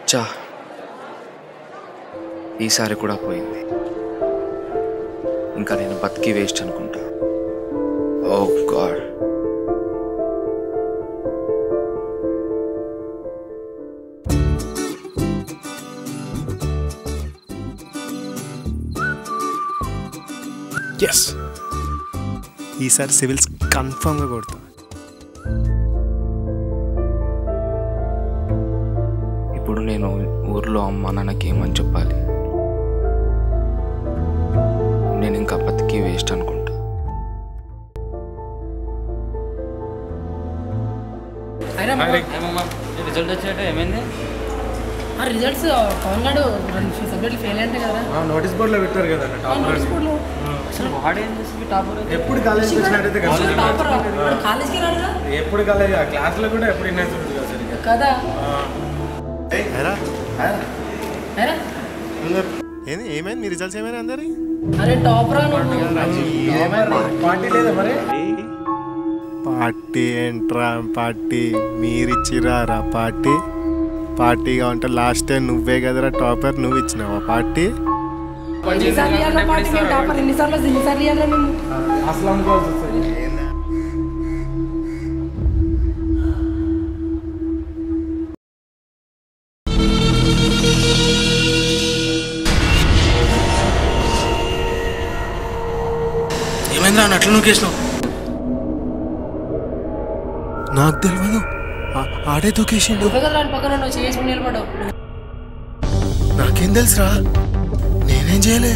చా ఈసారి కూడా పోయింది ఇంకా నేను బతికి వేస్ట్ అనుకుంటా ఓ గాడ్ ఎస్ ఈసారి సివిల్స్ కన్ఫామ్గా కొడతా ఇప్పుడు నేను ఊర్లో అమ్మ నాన్నకి ఏమని చెప్పాలి నేను ఇంకా బతికి వేస్ట్ అనుకుంటా అయినా ఏమమ్మా రిజల్ట్ వచ్చినట్టు ఏమైంది ఆ రిజల్ట్స్ పవన్ గారు రెండు సబ్జెక్టులు ఫెయిల్ అంటే కదా నోటీస్ బోర్డులో పెట్టారు కదా నోటీస్ బోర్డులో అసలు వాడు ఏం చేసి టాపర్ ఎప్పుడు కాలేజ్ వచ్చినట్టయితే అసలు టాపర్ వాడు కాలేజ్కి రాడుగా ఎప్పుడు కాలేజ్ ఆ క్లాస్లో కూడా ఎప్పుడు వినేసి ఉంటుంది కదా సరిగ్గా కదా అరే ఏంది ఏమైంది మీ రిజల్ట్స్ ఏమైనా అందరి అరే టాపర్ నువ్వు పార్టీ లేదా మరి పార్టీ ఏంట్రా పార్టీ మీరిచ్చిరా రా పార్టీ పార్టీగా ఉంటే లాస్ట్ టైం నువ్వే కదరా టాపర్ నువ్వు ఇచ్చినావా పార్టీ ఎన్నిసార్లు ఇవ్వాలా పార్టీ మేము టాపర్ ఎన్నిసార్లు ఎన్నిసార్లు ఇవ్వాలా మేము అసలు అనుకోవాల్సి వస్తుంది ఏమైందిరా నట్లు నూకేసినావు నాకు తెలియదు ఆ- ఆడే దూకేసిండు నువ్వే కదా వాడి పక్కన నువ్వు చేసి నిలబడవు నాకేం తెలుసురా నేనేం చేయలే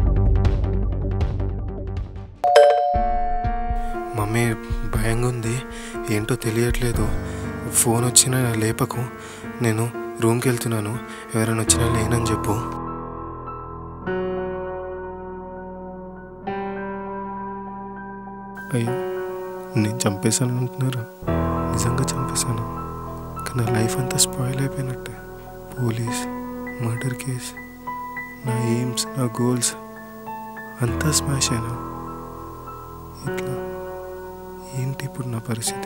మమ్మీ భయంగా ఉంది ఏంటో తెలియట్లేదు ఫోన్ వచ్చినా లేపకు నేను రూమ్కి వెళ్తున్నాను ఎవరైనా వచ్చినా లేనని చెప్పు అయ్యో నేను చంపేశాను అంటున్నారా నిజంగా చంపేశాను కానీ నా లైఫ్ అంతా స్పాయిల్ అయిపోయినట్టే పోలీస్ మర్డర్ కేస్ నా ఎయిమ్స్ నా గోల్స్ అంతా స్మాష్ అయినా ఇట్లా ఏంటి ఇప్పుడు నా పరిస్థితి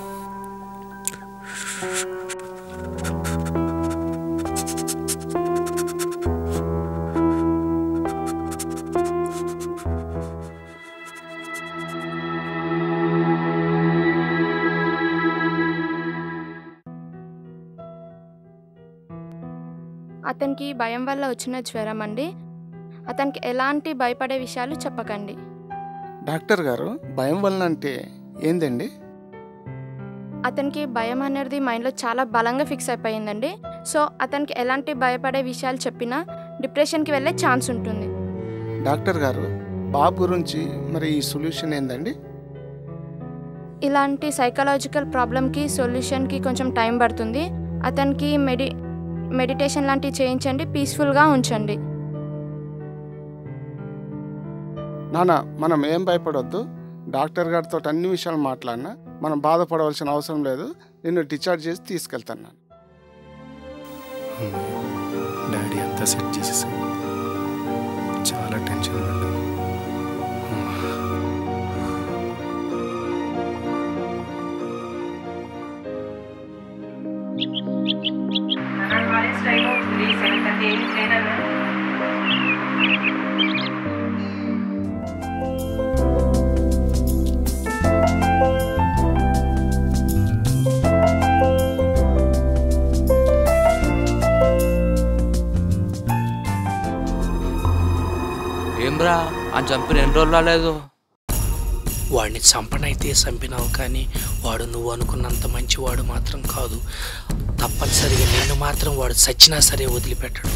అతనికి భయం వల్ల వచ్చిన జ్వరం అండి అతనికి ఎలాంటి భయపడే విషయాలు చెప్పకండి డాక్టర్ గారు భయం వలన అంటే ఏందండి అతనికి భయం అనేది మైండ్లో చాలా బలంగా ఫిక్స్ అయిపోయిందండి సో అతనికి ఎలాంటి భయపడే విషయాలు చెప్పినా డిప్రెషన్కి వెళ్ళే ఛాన్స్ ఉంటుంది డాక్టర్ గారు బాబు గురించి మరి ఈ సొల్యూషన్ ఏందండి ఇలాంటి సైకలాజికల్ ప్రాబ్లమ్కి సొల్యూషన్కి కొంచెం టైం పడుతుంది అతనికి మెడి మెడిటేషన్ లాంటివి చేయించండి పీస్ఫుల్గా ఉంచండి నాన్న మనం ఏం భయపడొద్దు డాక్టర్ గారితో అన్ని విషయాలు మాట్లాడినా మనం బాధపడవలసిన అవసరం లేదు నిన్ను డిశ్చార్జ్ చేసి తీసుకెళ్తాను నాన్న. డాడీ అంతా సెట్ చేసేసాను చాలా టెన్షన్ పడ్డాను ఏమ్రా అని చంపిన ఎన్ని రోజులు రాలేదు వాడిని చంపనైతే చంపినావు కానీ వాడు నువ్వు అనుకున్నంత మంచివాడు మాత్రం కాదు తప్పనిసరిగా నిన్ను మాత్రం వాడు చచ్చినా సరే వదిలిపెట్టడు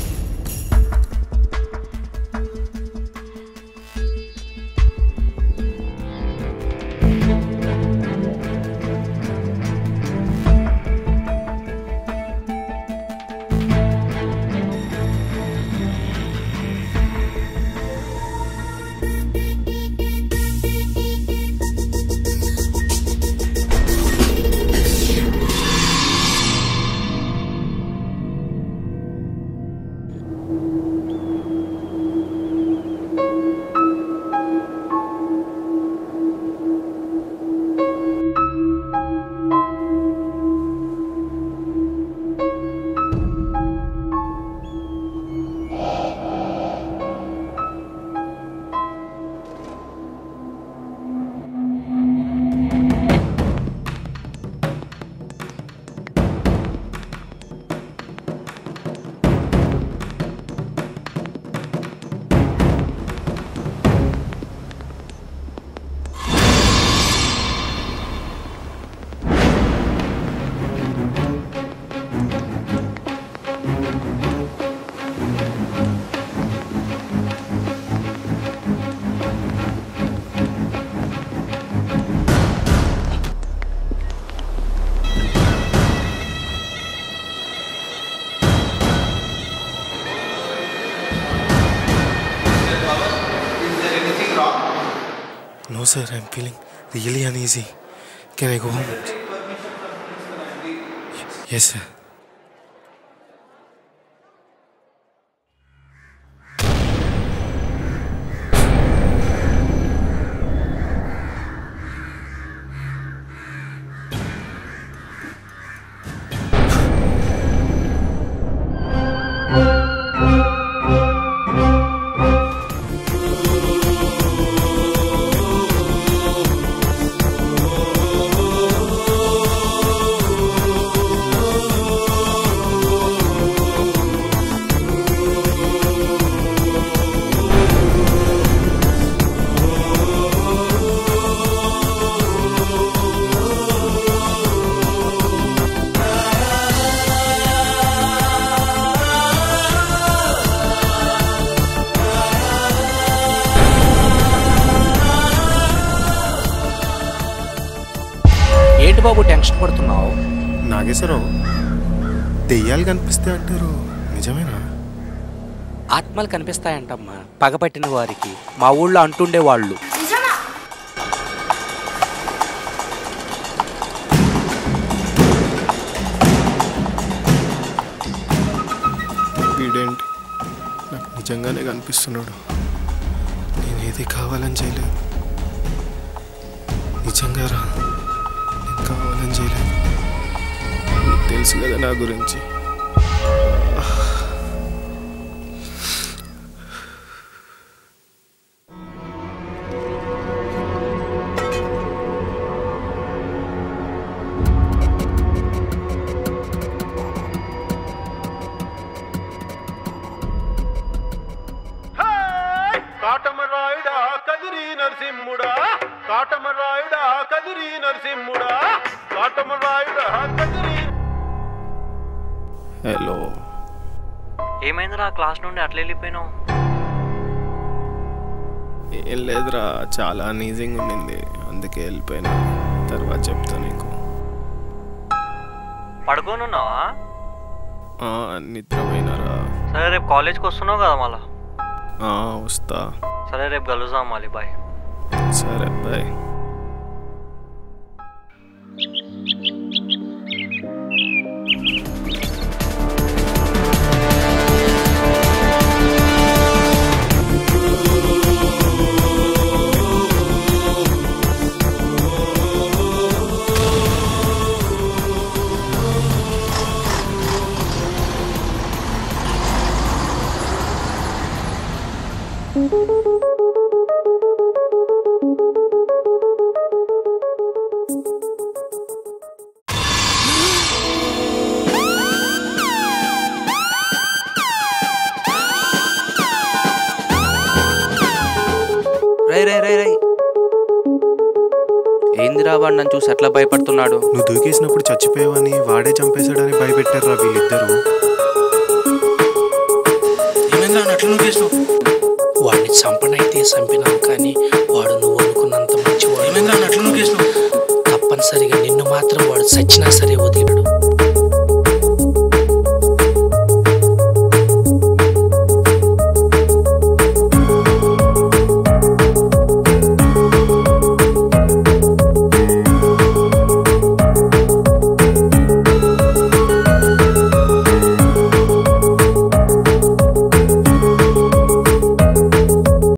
No, sir, I'm feeling really uneasy. Can I go home? Yes, sir. ఏంటి బాబు టెన్షన్ పడుతున్నావు నాగేశ్వరరావు దెయ్యాలు కనిపిస్తే అంటారు నిజమేనా ఆత్మలు కనిపిస్తాయంటమ్మా పగపట్టిన వారికి మా ఊళ్ళో అంటుండే వాళ్ళు వీడేంటి నాకు నిజంగానే కనిపిస్తున్నాడు నేను ఏది కావాలని చేయలేదు నిజంగా రా నేను కావాలని చేయలేదు నీకు తెలుసు కదా నా గురించి కాటమరాయుడా కదిరి నరసింహుడా కాటమరాయుడా కదిరి నరసింహుడా కాటమరాయుడా కదిరి హలో ఏమైందిరా క్లాస్ నుండి అట్లా వెళ్ళిపోయినావు ఏం లేదురా చాలా అనీజింగ్ ఉండింది అందుకే వెళ్ళిపోయినా తర్వాత చెప్తా నీకు పడుకోనున్నావా ఆ, నిద్రపోయినారా సరే రేపు కాలేజ్కి వస్తున్నావు కదా మళ్ళా ఆ, వస్తా సరే రేపు కలుద్దాం మళ్ళీ బాయ్ సరే బాయ్ రై రై రై రై ఏందిరా వాడు నన్ను చూసి ఎట్లా భయపడుతున్నాడు నువ్వు దూకేసినప్పుడు చచ్చిపోయావని వాడే చంపేశాడని భయపెట్టారా వీళ్ళిద్దరు వాడిని చంపనైతే చంపినావు కానీ వాడు నువ్వు అనుకున్నంత మంచివాడు తప్పనిసరిగా నిన్ను మాత్రం వాడు చచ్చినా సరే